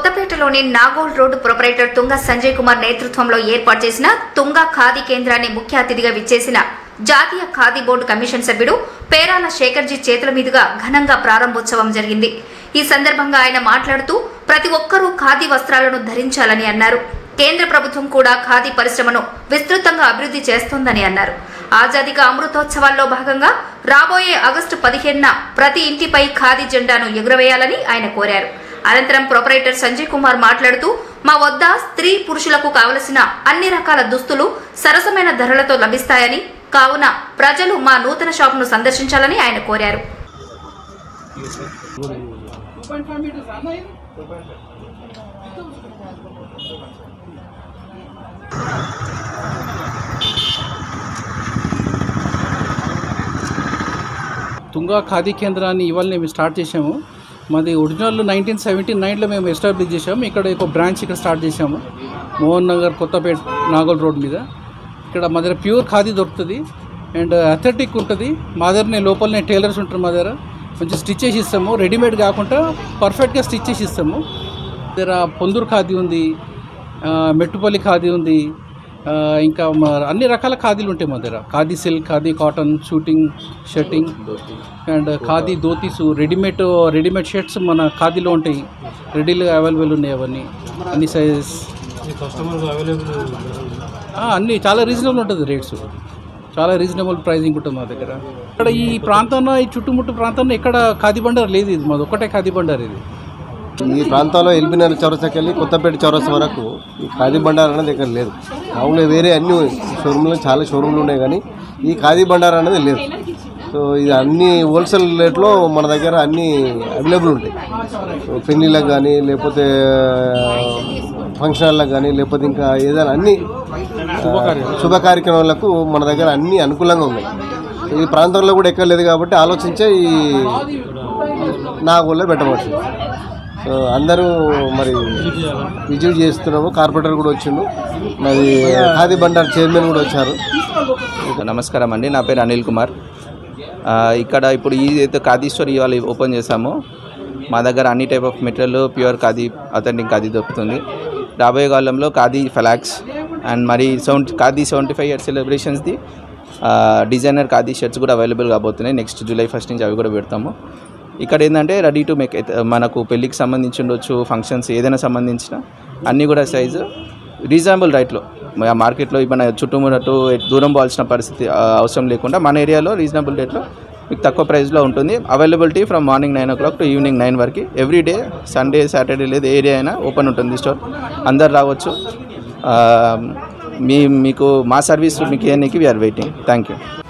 కొత్తపేటలోని Nagole road proprietor తుంగ సంజయ్ కుమార్ నేతృత్వంలో ఏర్పాటు చేసిన తుంగ ఖాదీ కేంద్రాన్ని ముఖ్య అతిథిగా విచ్చేసిన జాతీయ ఖాదీ బోర్డు కమిషన్ సభ్యుడు పేరాల శేఖర్జీ చేతుల మీదుగా ఘనంగా ప్రారంభోత్సవం జరిగింది ఈ సందర్భంగా ఆయన మాట్లాడుతూ ప్రతి ఒక్కరూ ఖాదీ వస్త్రాలను ధరించాలని అన్నారు కేంద్ర ప్రభుత్వం కూడా ఖాదీ పరిశ్రమను విస్తృతంగా అభివృద్ధి చేస్తోందని అన్నారు ఆజాదీగా అమృతోత్సవాల్లో భాగంగా రాబోయే ఆగస్టు పదిహేనున ప్రతి ఇంటిపై ఖాదీ జెండాను ఎగురవేయాలని ఆయన కోరారు అనంతరం ప్రొపరేటర్ సంజయ్ కుమార్ మాట్లాడుతూ మా వద్ద స్త్రీ పురుషులకు కావలసిన అన్ని రకాల దుస్తులు సరసమైన ధరలతో లభిస్తాయని కావున ప్రజలు మా నూతన షాపును సందర్శించాలని ఆయన కోరారు తుంగా ఖాదీ కేంద్రాన్ని ఇవాళ మేము స్టార్ట్ చేసాము మాది ఒరిజినల్ నైన్టీన్ సెవెంటీ నైన్లో మేము ఎస్టాబ్లిష్ చేసాము ఇక్కడ ఒక బ్రాంచ్ ఇక్కడ స్టార్ట్ చేసాము మోహన్ నగర్ కొత్తపేట నాగోల్ రోడ్ మీద ఇక్కడ మా దగ్గర ప్యూర్ ఖాదీ దొరుకుతుంది అండ్ అథెటిక్ ఉంటుంది మా దగ్గరనే లోపలనే టైలర్స్ ఉంటారు మా దగ్గర కొంచెం స్టిచ్ చేసి ఇస్తాము రెడీమేడ్ కాకుండా పర్ఫెక్ట్గా స్టిచ్ చేసి ఇస్తాము దగ్గర పొందూరు ఖాదీ ఉంది ఆ, మెట్టుపల్లి ఖాదీ ఉంది ఆ, ఇంకా మ- అన్ని రకాల ఖాదీలు ఉంటాయి మా దగ్గర khadi silk khadi cotton shooting shirting and khadi ధోతీసు రెడీమేడ్ రెడీమేడ్ షర్ట్స్ మన ఖాదీలో ఉంటాయి రెడీగా అవైలబుల్ ఉన్నాయి అవన్నీ అన్ని సైజెస్ అన్నీ చాలా రీజనబుల్ ఉంటుంది రేట్స్ చాలా రీజనబుల్ ప్రైజింగ్ ఉంటుంది మా దగ్గర ఇక్కడ ఈ ప్రాంతంలో ఈ చుట్టుముట్టు ప్రాంతంలో ఎక్కడ ఖాదీ బండారు లేదు ఇది మాది ఒక్కటే ఖాదీ బండారు ఇది ఈ ప్రాంతంలో ఎల్బినగర్ చౌరస్తాకి వెళ్ళి కొత్తపేట చౌరస్తా వరకు ఈ ఖాదీ బండార్ అనేది ఇక్కడ లేదు మామూలుగా వేరే అన్ని షోరూమ్లు చాలా షోరూమ్లు ఉన్నాయి కానీ ఈ ఖాదీ బండార్ అనేది లేదు సో ఇది అన్ని హోల్సేల్ రేట్లో మన దగ్గర అన్ని అవైలబుల్ ఉంటాయి సో పెళ్ళిళ్ళకి కానీ లేకపోతే ఫంక్షన్లకు కానీ లేకపోతే ఇంకా ఏదైనా అన్ని శుభ కార్యక్రమాలకు మన దగ్గర అన్ని అనుకూలంగా ఉన్నాయి ఈ ప్రాంతంలో కూడా ఎక్కడ లేదు కాబట్టి ఆలోచించే ఈ నాగోల్లో పెట్టవచ్చు సో అందరూ మరి విజిట్ చేస్తున్నాము కార్పొరేటర్ కూడా వచ్చిండు మరి ఖాదీ బండార్ చైర్మన్ కూడా వచ్చారు నమస్కారం అండి నా పేరు అనిల్ కుమార్ ఆ, ఇక్కడ ఇప్పుడు ఈ అయితే ఖాదీ స్టోర్ ఇవాళ ఓపెన్ చేశాము మా దగ్గర అన్ని type of material pure khadi authentic khadi దొరుకుతుంది రాబోయే కాలంలో ఖాదీ ఫ్లాగ్స్ అండ్ మరి seventy khadi seventy five years సెలబ్రేషన్స్ది డిజైనర్ ఖాదీ షర్ట్స్ కూడా అవైలబుల్ కాబోతున్నాయి నెక్స్ట్ జూలై ఫస్ట్ నుంచి అవి కూడా పెడతాము ఇక్కడ ఏంటంటే రెడీ టు మేక్ మనకు పెళ్ళికి సంబంధించి ఉండొచ్చు ఫంక్షన్స్ ఏదైనా సంబంధించిన అన్నీ కూడా సైజు రీజనబుల్ రైట్లో మార్కెట్లో మన చుట్టుముట్టు దూరం పోవాల్సిన పరిస్థితి ఆ, అవసరం లేకుండా మన ఏరియాలో రీజనబుల్ రేట్లో మీకు తక్కువ ప్రైస్లో ఉంటుంది availability from morning nine o'clock to evening nine వరకు ఎవ్రీ డే సండే సాటర్డే లేదు ఏరియా అయినా ఓపెన్ ఉంటుంది స్టోర్ అందరు రావచ్చు ఆ, మీ మీకు మా సర్వీస్ మీకు ఇవ్వడానికి వీఆర్ వెయిటింగ్ థ్యాంక్ యూ